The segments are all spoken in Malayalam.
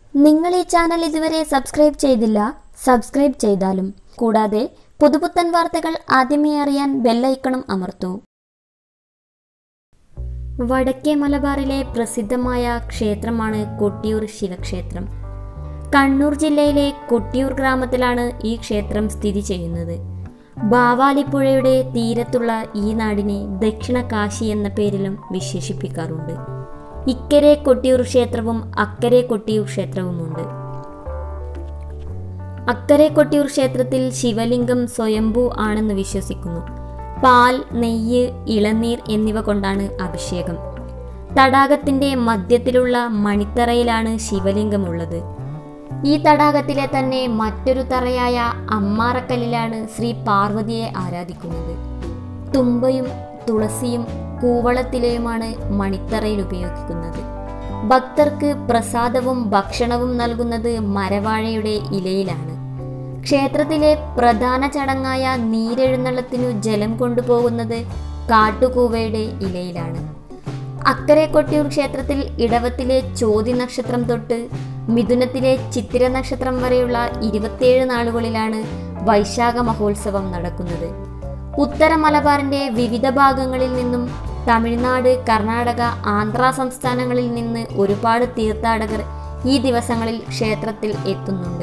നിങ്ങൾ ഈ ചാനൽ ഇതുവരെ സബ്സ്ക്രൈബ് ചെയ്തില്ല സബ്സ്ക്രൈബ് ചെയ്താലും കൂടാതെ പുതുപുത്തൻ വാർത്തകൾ ആദ്യമേ അറിയാൻ ബെല്ലൈക്കണും അമർത്തൂ വടക്കേ മലബാറിലെ പ്രസിദ്ധമായ ക്ഷേത്രമാണ് കൊട്ടിയൂർ ശിവക്ഷേത്രം കണ്ണൂർ ജില്ലയിലെ കൊട്ടിയൂർ ഗ്രാമത്തിലാണ് ഈ ക്ഷേത്രം സ്ഥിതി ചെയ്യുന്നത് ബാവാലിപ്പുഴയുടെ തീരത്തുള്ള ഈ നാടിനെ ദക്ഷിണ കാശി എന്ന പേരിലും വിശേഷിപ്പിക്കാറുണ്ട് ഇക്കരെ കൊട്ടിയൂർ ക്ഷേത്രവും അക്കരെ കൊട്ടിയൂർ ക്ഷേത്രവുമുണ്ട് അക്കരെ കൊട്ടിയൂർ ക്ഷേത്രത്തിൽ ശിവലിംഗം സ്വയംഭൂ ആണെന്ന് വിശ്വസിക്കുന്നു പാൽ നെയ്യ് ഇളനീർ എന്നിവ കൊണ്ടാണ് അഭിഷേകം തടാകത്തിന്റെ മധ്യത്തിലുള്ള മണിത്തറയിലാണ് ശിവലിംഗമുള്ളത് ഈ തടാകത്തിലെ തന്നെ മറ്റൊരു തറയായ അമ്മാറക്കല്ലിലാണ് ശ്രീ പാർവതിയെ ആരാധിക്കുന്നത് തുമ്പയും തുളസിയും കൂവളത്തിലെയുമാണ് മണിത്തറയിൽ ഉപയോഗിക്കുന്നത് ഭക്തർക്ക് പ്രസാദവും ഭക്ഷണവും നൽകുന്നത് മരവാഴയുടെ ഇലയിലാണ് ക്ഷേത്രത്തിലെ പ്രധാന ചടങ്ങായ നീരെഴുന്നള്ളത്തിനു ജലം കൊണ്ടുപോകുന്നത് കാട്ടുകൂവയുടെ ഇലയിലാണ് അക്കരെ കൊട്ടിയൂർ ക്ഷേത്രത്തിൽ ഇടവത്തിലെ ചോതി നക്ഷത്രം തൊട്ട് മിഥുനത്തിലെ ചിത്തിര നക്ഷത്രം വരെയുള്ള ഇരുപത്തിയേഴ് നാളുകളിലാണ് വൈശാഖ മഹോത്സവം നടക്കുന്നത് ഉത്തര മലബാറിന്റെ വിവിധ ഭാഗങ്ങളിൽ നിന്നും തമിഴ്നാട് കർണാടക ആന്ധ്ര സംസ്ഥാനങ്ങളിൽ നിന്ന് ഒരുപാട് തീർത്ഥാടകർ ഈ ദിവസങ്ങളിൽ ക്ഷേത്രത്തിൽ എത്തുന്നുണ്ട്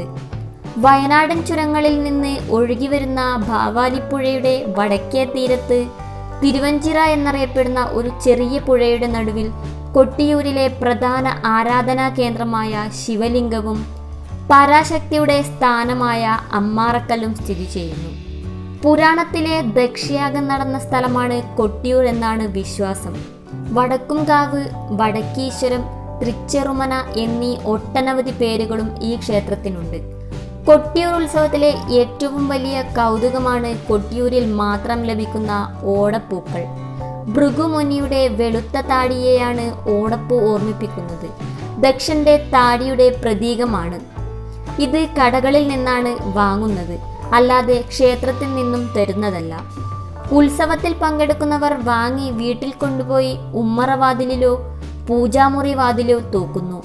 വയനാടൻ ചുരങ്ങളിൽ നിന്ന് ഒഴുകിവരുന്ന ഭാവാലിപ്പുഴയുടെ വടക്കേ തീരത്ത് തിരുവഞ്ചിറ എന്നറിയപ്പെടുന്ന ഒരു ചെറിയ പുഴയുടെ നടുവിൽ കൊട്ടിയൂരിലെ പ്രധാന ആരാധനാ കേന്ദ്രമായ ശിവലിംഗവും പരാശക്തിയുടെ സ്ഥാനമായ അമ്മാറക്കല്ലും സ്ഥിതി ചെയ്യുന്നു പുരാണത്തിലെ ദക്ഷയാഗം നടന്ന സ്ഥലമാണ് കൊട്ടിയൂർ എന്നാണ് വിശ്വാസം വടക്കുംകാവ് വടക്കീശ്വരം തൃച്ചെറുമന എന്നീ ഒട്ടനവധി പേരുകളും ഈ ക്ഷേത്രത്തിനുണ്ട് കൊട്ടിയൂർ ഉത്സവത്തിലെ ഏറ്റവും വലിയ കൗതുകമാണ് കൊട്ടിയൂരിൽ മാത്രം ലഭിക്കുന്ന ഓടപ്പൂക്കൾ ഭൃഗുമുനിയുടെ വെളുത്ത താടിയെയാണ് ഓടപ്പൂ ഓർമ്മിപ്പിക്കുന്നത് ദക്ഷന്റെ താടിയുടെ പ്രതീകമാണ് ഇത് കടകളിൽ നിന്നാണ് വാങ്ങുന്നത് അല്ലാതെ ക്ഷേത്രത്തിൽ നിന്നും തരുന്നതല്ല ഉത്സവത്തിൽ പങ്കെടുക്കുന്നവർ വാങ്ങി വീട്ടിൽ കൊണ്ടുപോയി ഉമ്മറവാതിലിലോ പൂജാമുറി വാതിലോ തൂക്കുന്നു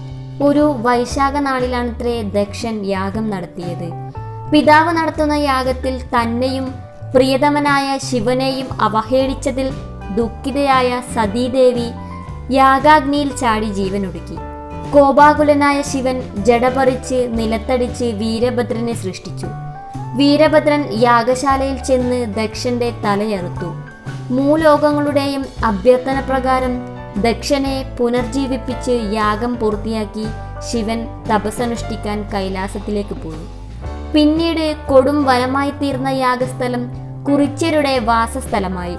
ഒരു വൈശാഖ നാളിലാണത്രേ ദക്ഷൻ യാഗം നടത്തിയത് പിതാവ് നടത്തുന്ന യാഗത്തിൽ തന്നെയും പ്രിയതമനായ ശിവനെയും അവഹേളിച്ചതിൽ ദുഃഖിതയായ സതീദേവി യാഗാഗ്നിയിൽ ചാടി ജീവനൊടുക്കി കോപാകുലനായ ശിവൻ ജടപറിച്ച് നിലത്തടിച്ച് വീരഭദ്രനെ സൃഷ്ടിച്ചു വീരഭദ്രൻ യാഗശാലയിൽ ചെന്ന് ദക്ഷന്റെ തലയറുത്തു മൂലോകങ്ങളുടെയും അഭ്യർത്ഥന പ്രകാരം ദക്ഷനെ പുനർജീവിപ്പിച്ച് യാഗം പൂർത്തിയാക്കി ശിവൻ തപസ്സനുഷ്ഠിക്കാൻ കൈലാസത്തിലേക്ക് പോയി പിന്നീട് കൊടും വനമായി തീർന്ന യാഗസ്ഥലം കുറിച്യരുടെ വാസസ്ഥലമായി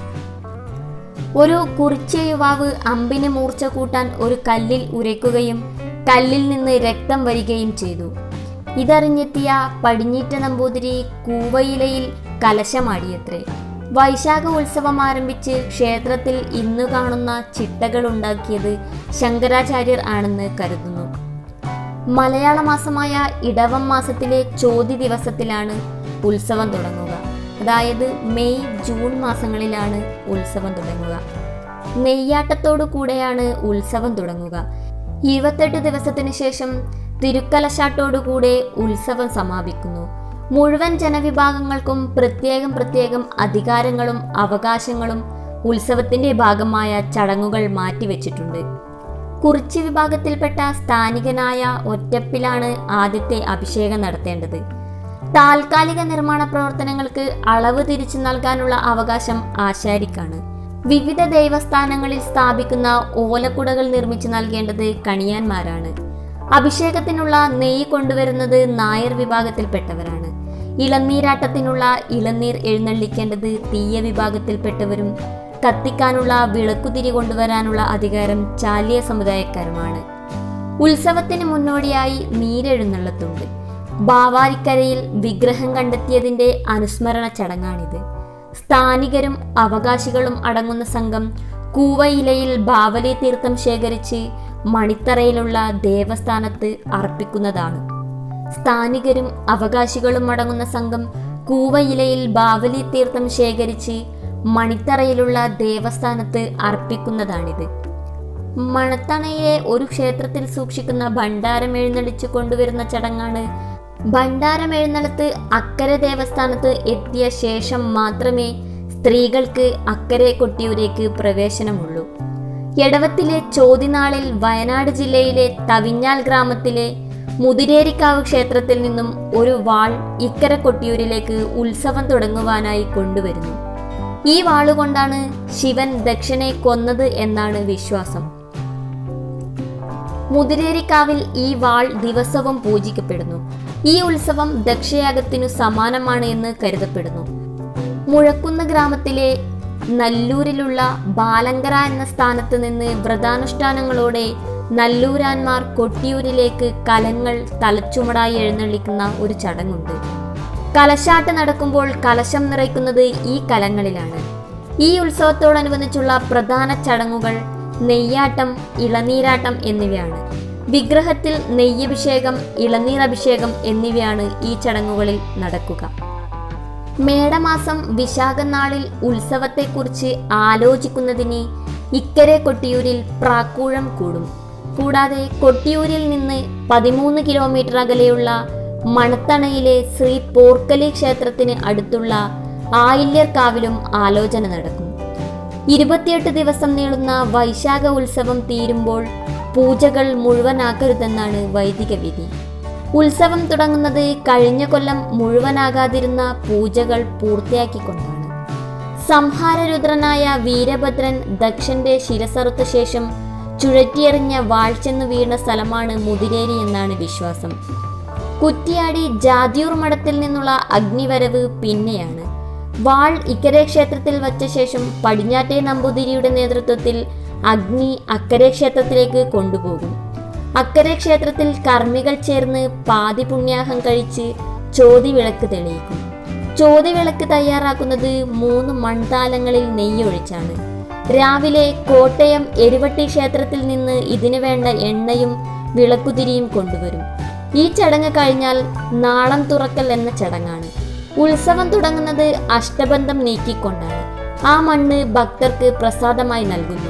ഒരു കുറിച്യ യുവാവ് അമ്പിന് മൂർച്ച കൂട്ടാൻ ഒരു കല്ലിൽ ഉരയ്ക്കുകയും കല്ലിൽ നിന്ന് രക്തം വരികയും ചെയ്തു ഇതറിഞ്ഞെത്തിയ പടിഞ്ഞീറ്റ നമ്പൂതിരി കൂവയിലയിൽ കലശമാടിയത്രേ വൈശാഖ ഉത്സവം ആരംഭിച്ച് ക്ഷേത്രത്തിൽ ഇന്നു കാണുന്ന ചിട്ടകൾ ഉണ്ടാക്കിയത് ശങ്കരാചാര്യർ ആണെന്ന് കരുതുന്നു മലയാള മാസമായ ഇടവം മാസത്തിലെ ചോതി ദിവസത്തിലാണ് ഉത്സവം തുടങ്ങുക അതായത് മെയ് ജൂൺ മാസങ്ങളിലാണ് ഉത്സവം തുടങ്ങുക നെയ്യാട്ടത്തോടു കൂടെയാണ് ഉത്സവം തുടങ്ങുക ഇരുപത്തെട്ട് ദിവസത്തിനു ശേഷം തിരുക്കലശാട്ടോടുകൂടെ ഉത്സവം സമാപിക്കുന്നു മുഴുവൻ ജനവിഭാഗങ്ങൾക്കും പ്രത്യേകം പ്രത്യേകം അധികാരങ്ങളും അവകാശങ്ങളും ഉത്സവത്തിന്റെ ഭാഗമായ ചടങ്ങുകൾ മാറ്റിവെച്ചിട്ടുണ്ട് കുറിച്ചി വിഭാഗത്തിൽപ്പെട്ട സ്ഥാനികനായ ഒറ്റപ്പിലാണ് ആദ്യത്തെ അഭിഷേകം നടത്തേണ്ടത് താൽക്കാലിക നിർമ്മാണ പ്രവർത്തനങ്ങൾക്ക് അളവ് തിരിച്ചു നൽകാനുള്ള അവകാശം ആശാരിക്കാണ് വിവിധ ദൈവസ്ഥാനങ്ങളിൽ സ്ഥാപിക്കുന്ന ഓലക്കുടകൾ നിർമ്മിച്ചു നൽകേണ്ടത് കണിയാന്മാരാണ് അഭിഷേകത്തിനുള്ള നെയ്യ് കൊണ്ടുവരുന്നത് നായർ വിഭാഗത്തിൽപ്പെട്ടവരാണ് ഇളനീരാട്ടത്തിനുള്ള ഇളനീർ എഴുന്നള്ളിക്കേണ്ടത് തീയ വിഭാഗത്തിൽപ്പെട്ടവരും കത്തിക്കാനുള്ള വിളക്കുതിരി കൊണ്ടുവരാനുള്ള അധികാരം ചാലിയ സമുദായക്കാരുമാണ് ഉത്സവത്തിന് മുന്നോടിയായി നീരെഴുന്നള്ളത്തുണ്ട് ബാവാരിക്കരയിൽ വിഗ്രഹം കണ്ടെത്തിയതിന്റെ അനുസ്മരണ ചടങ്ങാണിത് സ്ഥാനികരും അവകാശികളും അടങ്ങുന്ന സംഘം കൂവയിലയിൽ ബാവലി തീർത്ഥം ശേഖരിച്ച് മണിത്തറയിലുള്ള ദേവസ്ഥാനത്ത് അർപ്പിക്കുന്നതാണ് സ്ഥാനികരും അവകാശികളും അടങ്ങുന്ന സംഘം കൂവയിലയിൽ ബാവലി തീർത്ഥം ശേഖരിച്ച് മണിത്തറയിലുള്ള ദേവസ്ഥാനത്ത് അർപ്പിക്കുന്നതാണിത് മണത്തണയിലെ ഒരു ക്ഷേത്രത്തിൽ സൂക്ഷിക്കുന്ന ഭണ്ഡാരം എഴുന്നള്ളിച്ചു കൊണ്ടുവരുന്ന ചടങ്ങാണ് ഭണ്ഡാരം എഴുന്നള്ളത്ത് അക്കരെ ദേവസ്ഥാനത്ത് എത്തിയ ശേഷം മാത്രമേ സ്ത്രീകൾക്ക് അക്കരെ കൊട്ടിയൂരേക്ക് പ്രവേശനമുള്ളൂ എടവത്തിലെ ചോതിനാളിൽ വയനാട് ജില്ലയിലെ തവിഞ്ഞാൽ ഗ്രാമത്തിലെ മുതിരേരിക്കാവ് ക്ഷേത്രത്തിൽ നിന്നും ഒരു വാൾ ഇക്കര കൊട്ടിയൂരിലേക്ക് ഉത്സവം തുടങ്ങുവാനായി കൊണ്ടുവരുന്നു ഈ വാളുകൊണ്ടാണ് ശിവൻ ദക്ഷനെ കൊന്നത് എന്നാണ് വിശ്വാസം മുതിരേരിക്കാവിൽ ഈ വാൾ ദിവസവും പൂജിക്കപ്പെടുന്നു ഈ ഉത്സവം ദക്ഷയാഗത്തിനു സമാനമാണ് എന്ന് കരുതപ്പെടുന്നു മുഴക്കുന്ന് ഗ്രാമത്തിലെ നല്ലൂരിലുള്ള ബാലങ്കര എന്ന സ്ഥാനത്ത് നിന്ന് വ്രതാനുഷ്ഠാനങ്ങളോടെ നല്ലൂരാന്മാർ കൊട്ടിയൂരിലേക്ക് കലങ്ങൾ തലച്ചുമടായി എഴുന്നള്ളിക്കുന്ന ഒരു ചടങ്ങുണ്ട് കലശാട്ട് നടക്കുമ്പോൾ കലശം നിറയ്ക്കുന്നത് ഈ കലങ്ങളിലാണ് ഈ ഉത്സവത്തോടനുബന്ധിച്ചുള്ള പ്രധാന ചടങ്ങുകൾ നെയ്യാട്ടം ഇളനീരാട്ടം എന്നിവയാണ് വിഗ്രഹത്തിൽ നെയ്യഭിഷേകം ഇളനീരഭിഷേകം എന്നിവയാണ് ഈ ചടങ്ങുകളിൽ നടക്കുക മേടമാസം വിശാഖനാളിൽ ഉത്സവത്തെക്കുറിച്ച് ആലോചിക്കുന്നതിന് ഇക്കരെ കൊട്ടിയൂരിൽ പ്രാക്കൂഴം കൂടും കൂടാതെ കൊട്ടിയൂരിൽ നിന്ന് പതിമൂന്ന് കിലോമീറ്റർ അകലെയുള്ള മണത്തണയിലെ ശ്രീ പോർക്കലി ക്ഷേത്രത്തിന് അടുത്തുള്ള ആയില്യർക്കാവിലും ആലോചന നടക്കും ഇരുപത്തിയെട്ട് ദിവസം നീളുന്ന വൈശാഖ ഉത്സവം തീരുമ്പോൾ പൂജകൾ മുഴുവനാക്കരുതെന്നാണ് വൈദിക വിധി ഉത്സവം തുടങ്ങുന്നത് കഴിഞ്ഞ കൊല്ലം മുഴുവനാകാതിരുന്ന പൂജകൾ പൂർത്തിയാക്കിക്കൊണ്ടാണ് സംഹാരരുദ്രനായ വീരഭദ്രൻ ദക്ഷന്റെ ശിരസറുത്ത ശേഷം ചുഴറ്റിയെറിഞ്ഞ വാഴ്ചെന്ന് വീണ സ്ഥലമാണ് മുതിരേരി എന്നാണ് വിശ്വാസം കുറ്റിയാടി ജാതിയൂർ മഠത്തിൽ നിന്നുള്ള അഗ്നിവരവ് പിന്നെയാണ് വാൾ ഇക്കരെ ക്ഷേത്രത്തിൽ വച്ച ശേഷം പടിഞ്ഞാറ്റെ നമ്പൂതിരിയുടെ നേതൃത്വത്തിൽ അഗ്നി അക്കരെ ക്ഷേത്രത്തിലേക്ക് കൊണ്ടുപോകും അക്കരെ ക്ഷേത്രത്തിൽ കർമ്മികൾ ചേർന്ന് പാതി പുണ്യാഹം കഴിച്ച് ചോതി വിളക്ക് തെളിയിക്കും ചോതി വിളക്ക് തയ്യാറാക്കുന്നത് മൂന്ന് മൺതാലങ്ങളിൽ നെയ്യൊഴിച്ചാണ് രാവിലെ കോട്ടയം എരുവട്ടി ക്ഷേത്രത്തിൽ നിന്ന് ഇതിനു വേണ്ട എണ്ണയും വിളക്കുതിരിയും കൊണ്ടുവരും ഈ ചടങ്ങ് കഴിഞ്ഞാൽ നാളം തുറക്കൽ എന്ന ചടങ്ങാണ് ഉത്സവം തുടങ്ങുന്നത് അഷ്ടബന്ധം നീക്കിക്കൊണ്ടാണ് ആ മണ്ണ് ഭക്തർക്ക് പ്രസാദമായി നൽകുന്നു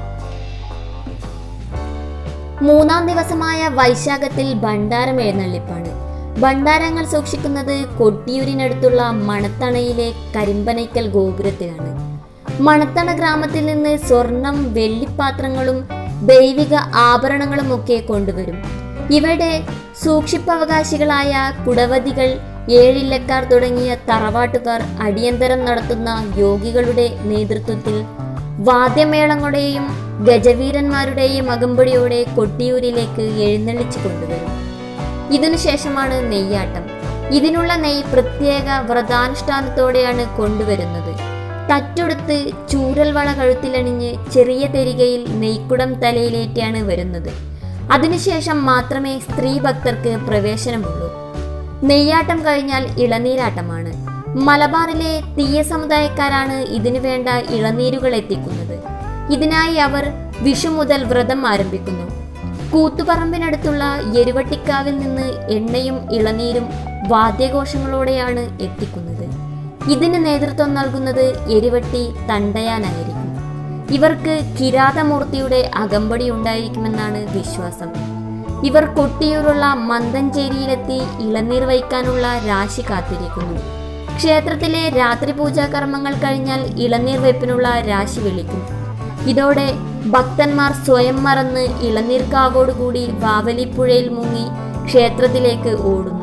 മൂന്നാം ദിവസമായ വൈശാഖത്തിൽ ഭണ്ഡാരം എഴുന്നള്ളിപ്പാണ് ഭണ്ഡാരങ്ങൾ സൂക്ഷിക്കുന്നത് കൊട്ടിയൂരിനടുത്തുള്ള മണത്തണയിലെ കരിമ്പനയ്ക്കൽ ഗോപുരത്തിലാണ് മണത്തണ ഗ്രാമത്തിൽ നിന്ന് സ്വർണം വെള്ളിപ്പാത്രങ്ങളും ദൈവിക ആഭരണങ്ങളും ഒക്കെ കൊണ്ടുവരും ഇവിടെ സൂക്ഷിപ്പവകാശികളായ കുടവതികൾ ഏഴില്ലക്കാർ തുടങ്ങിയ തറവാട്ടുകാർ അടിയന്തരം നടത്തുന്ന യോഗികളുടെ നേതൃത്വത്തിൽ വാദ്യമേളങ്ങളുടെയും ഗജവീരന്മാരുടെയും അകമ്പടിയോടെ കൊട്ടിയൂരിലേക്ക് എഴുന്നള്ളിച്ചു കൊണ്ടുവരും ഇതിനുശേഷമാണ് നെയ്യാട്ടം ഇതിനുള്ള നെയ്യ് പ്രത്യേക വ്രതാനുഷ്ഠാനത്തോടെയാണ് കൊണ്ടുവരുന്നത് തറ്റൊടുത്ത് ചൂരൽ വള കഴുത്തിലണിഞ്ഞ് ചെറിയ തെരികയിൽ നെയ്ക്കുടം തലയിലേറ്റാണ് വരുന്നത് അതിനുശേഷം മാത്രമേ സ്ത്രീ ഭക്തർക്ക് പ്രവേശനമുള്ളൂ നെയ്യാട്ടം കഴിഞ്ഞാൽ ഇളനീരാട്ടമാണ് മലബാറിലെ തീയ സമുദായക്കാരാണ് ഇതിനു വേണ്ട ഇളനീരുകൾ എത്തിക്കുന്നത് ഇതിനായി അവർ വിഷു മുതൽ വ്രതം ആരംഭിക്കുന്നു കൂത്തുപറമ്പിനടുത്തുള്ള എരുവട്ടിക്കാവിൽ നിന്ന് എണ്ണയും ഇളനീരും വാദ്യഘോഷങ്ങളോടെയാണ് എത്തിക്കുന്നത് ഇതിന് നേതൃത്വം നൽകുന്നത് എരുവട്ടി തണ്ടയാനായിരിക്കും ഇവർക്ക് കിരാതമൂർത്തിയുടെ അകമ്പടി ഉണ്ടായിരിക്കുമെന്നാണ് വിശ്വാസം ഇവർ കൊട്ടിയൂരുള്ള മന്ദഞ്ചേരിയിലെത്തി ഇളനീർ വയ്ക്കാനുള്ള രാശി കാത്തിരിക്കുന്നു ക്ഷേത്രത്തിലെ രാത്രി പൂജാ കർമ്മങ്ങൾ കഴിഞ്ഞാൽ ഇളനീർ വയ്പ്പിനുള്ള രാശി വിളിക്കും ഇതോടെ ഭക്തന്മാർ സ്വയം മറന്ന് ഇളനീർക്കാവോടുകൂടി വാവലിപ്പുഴയിൽ മുങ്ങി ക്ഷേത്രത്തിലേക്ക് ഓടുന്നു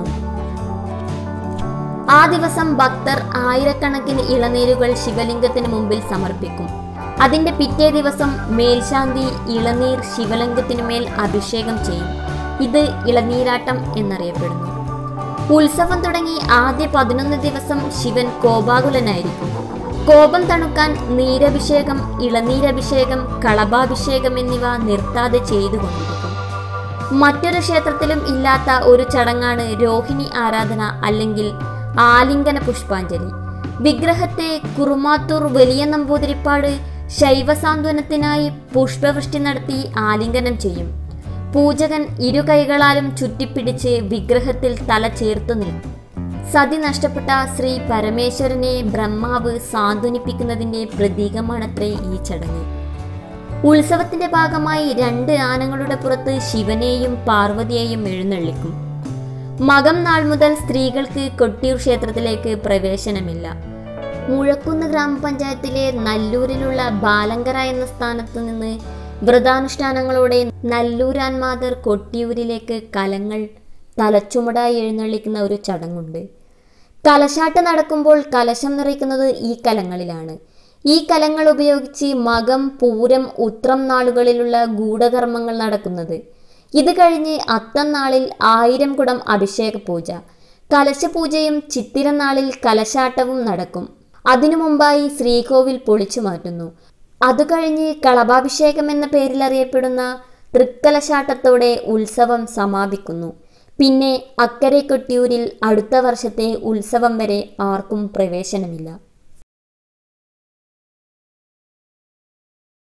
ആ ദിവസം ഭക്തർ ആയിരക്കണക്കിന് ഇളനീരുകൾ ശിവലിംഗത്തിന് മുമ്പിൽ സമർപ്പിക്കും അതിന്റെ പിറ്റേ ദിവസം മേൽശാന്തി ഇളനീർ ശിവലിംഗത്തിനു മേൽ അഭിഷേകം ചെയ്യും ഇത് ഇളനീരാട്ടം എന്നറിയപ്പെടുന്നു ഉത്സവം തുടങ്ങി ആദ്യ പതിനൊന്ന് ദിവസം ശിവൻ കോപാകുലനായിരിക്കും കോപം തണുക്കാൻ നീരഭിഷേകം ഇളനീരഭിഷേകം കളഭാഭിഷേകം എന്നിവ നിർത്താതെ ചെയ്തുകൊണ്ടിരിക്കും മറ്റൊരു ക്ഷേത്രത്തിലും ഇല്ലാത്ത ഒരു ചടങ്ങാണ് രോഹിണി ആരാധന അല്ലെങ്കിൽ ആലിംഗന പുഷ്പാഞ്ജലി വിഗ്രഹത്തെ കുറുമാത്തൂർ വലിയ നമ്പൂതിരിപ്പാട് ശൈവസാന്ത്വനത്തിനായി പുഷ്പവൃഷ്ടി നടത്തി ആലിംഗനം ചെയ്യും പൂജകൻ ഇരു കൈകളാലും ചുറ്റിപ്പിടിച്ച് വിഗ്രഹത്തിൽ തല ചേർത്തു നിൽക്കും സതി നഷ്ടപ്പെട്ട ശ്രീ പരമേശ്വരനെ ബ്രഹ്മാവ് സാന്ത്വനിപ്പിക്കുന്നതിൻ്റെ പ്രതീകമാണത്രേ ഈ ചടങ്ങ് ഉത്സവത്തിന്റെ ഭാഗമായി രണ്ട് ആനകളുടെ പുറത്ത് ശിവനെയും പാർവതിയെയും എഴുന്നള്ളിക്കും മകം നാൾ മുതൽ സ്ത്രീകൾക്ക് കൊട്ടിയൂർ ക്ഷേത്രത്തിലേക്ക് പ്രവേശനമില്ല മുഴക്കുന്ന് ഗ്രാമപഞ്ചായത്തിലെ നല്ലൂരിലുള്ള ബാലങ്കര എന്ന സ്ഥാനത്ത് നിന്ന് വ്രതാനുഷ്ഠാനങ്ങളോടെ നല്ലൂരാൻമാതർ കൊട്ടിയൂരിലേക്ക് കലങ്ങൾ തലച്ചുമടായി എഴുന്നള്ളിക്കുന്ന ഒരു ചടങ്ങുണ്ട് കലശാട്ട് നടക്കുമ്പോൾ കലശം നിറയ്ക്കുന്നത് ഈ കലങ്ങളിലാണ് ഈ കലങ്ങൾ ഉപയോഗിച്ച് മകം പൂരം ഉത്രം നാളുകളിലുള്ള ഗൂഢകർമ്മങ്ങൾ നടക്കുന്നത് ഇത് കഴിഞ്ഞ് അത്തം നാളിൽ ആയിരം കുടം അഭിഷേക പൂജ കലശപൂജയും ചിത്തിര നാളിൽ കലശാട്ടവും നടക്കും അതിനു മുമ്പായി ശ്രീകോവിൽ പൊളിച്ചു മാറ്റുന്നു അത് കഴിഞ്ഞ് കളഭാഭിഷേകം എന്ന പേരിൽ അറിയപ്പെടുന്ന തൃക്കലശാട്ടത്തോടെ ഉത്സവം സമാപിക്കുന്നു പിന്നെ അക്കരെ കൊട്ടിയൂരിൽ അടുത്ത വർഷത്തെ ഉത്സവം വരെ ആർക്കും പ്രവേശനമില്ല